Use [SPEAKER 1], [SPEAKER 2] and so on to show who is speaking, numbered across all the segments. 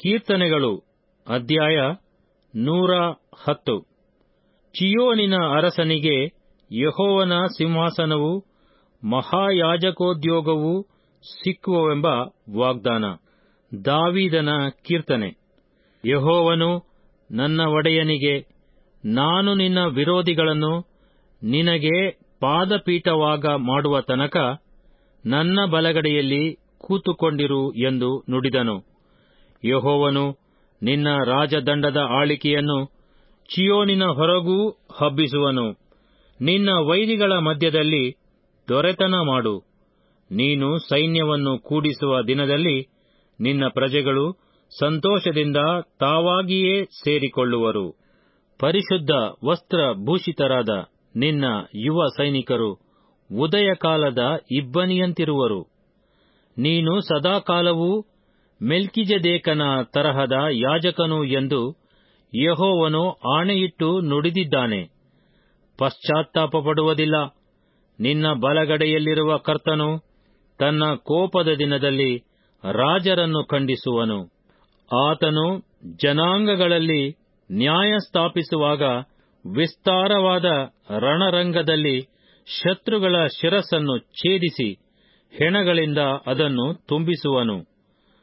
[SPEAKER 1] ಕೀರ್ತನೆಗಳು ಅಧ್ಯಾಯ ನೂರ ಹತ್ತು ಚಿಯೋನಿನ ಅರಸನಿಗೆ ಯಹೋವನ ಸಿಂಹಾಸನವು ಮಹಾಯಾಜಕೋದ್ಯೋಗವು ಸಿಕ್ಕುವವೆಂಬ ವಾಗ್ದಾನ ದಾವೀದನ ಕೀರ್ತನೆ ಯಹೋವನು ನನ್ನ ಒಡೆಯನಿಗೆ ನಾನು ನಿನ್ನ ವಿರೋಧಿಗಳನ್ನು ನಿನಗೆ ಪಾದಪೀಠವಾಗ ಮಾಡುವ ತನಕ ನನ್ನ ಬಲಗಡೆಯಲ್ಲಿ ಕೂತುಕೊಂಡಿರು ಎಂದು ನುಡಿದನು ಯಹೋವನು ನಿನ್ನ ರಾಜದಂಡದ ಆಳಿಕೆಯನ್ನು ಚಿಯೋನಿನ ಹೊರಗೂ ಹಬ್ಬಿಸುವನು ನಿನ್ನ ವೈರಿಗಳ ಮಧ್ಯದಲ್ಲಿ ದೊರೆತನ ಮಾಡು ನೀನು ಸೈನ್ಯವನ್ನು ಕೂಡಿಸುವ ದಿನದಲ್ಲಿ ನಿನ್ನ ಪ್ರಜೆಗಳು ಸಂತೋಷದಿಂದ ತಾವಾಗಿಯೇ ಸೇರಿಕೊಳ್ಳುವರು ಪರಿಶುದ್ಧ ವಸ್ತ್ರಭೂಷಿತರಾದ ನಿನ್ನ ಯುವ ಸೈನಿಕರು ಉದಯಕಾಲದ ಇಬ್ಬನಿಯಂತಿರುವರು ನೀನು ಸದಾಕಾಲವೂ ಮೆಲ್ಕಿಜೆದೇಕನ ತರಹದ ಯಾಜಕನು ಎಂದು ಯಹೋವನು ಆಣೆಯಿಟ್ಟು ನುಡಿದಿದ್ದಾನೆ ಪಶ್ಚಾತ್ತಾಪಪಡುವುದಿಲ್ಲ ನಿನ್ನ ಬಲಗಡೆಯಲ್ಲಿರುವ ಕರ್ತನು ತನ್ನ ಕೋಪದ ದಿನದಲ್ಲಿ ರಾಜರನ್ನು ಖಂಡಿಸುವನು ಆತನು ಜನಾಂಗಗಳಲ್ಲಿ ನ್ಯಾಯ ಸ್ಥಾಪಿಸುವಾಗ ವಿಸ್ತಾರವಾದ ರಣರಂಗದಲ್ಲಿ ಶತ್ರುಗಳ ಶಿರಸ್ಸನ್ನು ಛೇದಿಸಿ ಹೆಣಗಳಿಂದ ಅದನ್ನು ತುಂಬಿಸುವನು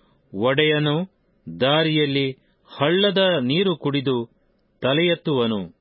[SPEAKER 1] ಒಡೆಯನು ದಾರಿಯಲ್ಲಿ ಹಳ್ಳದ ನೀರು ಕುಡಿದು ತಲೆಯೆತ್ತುವನು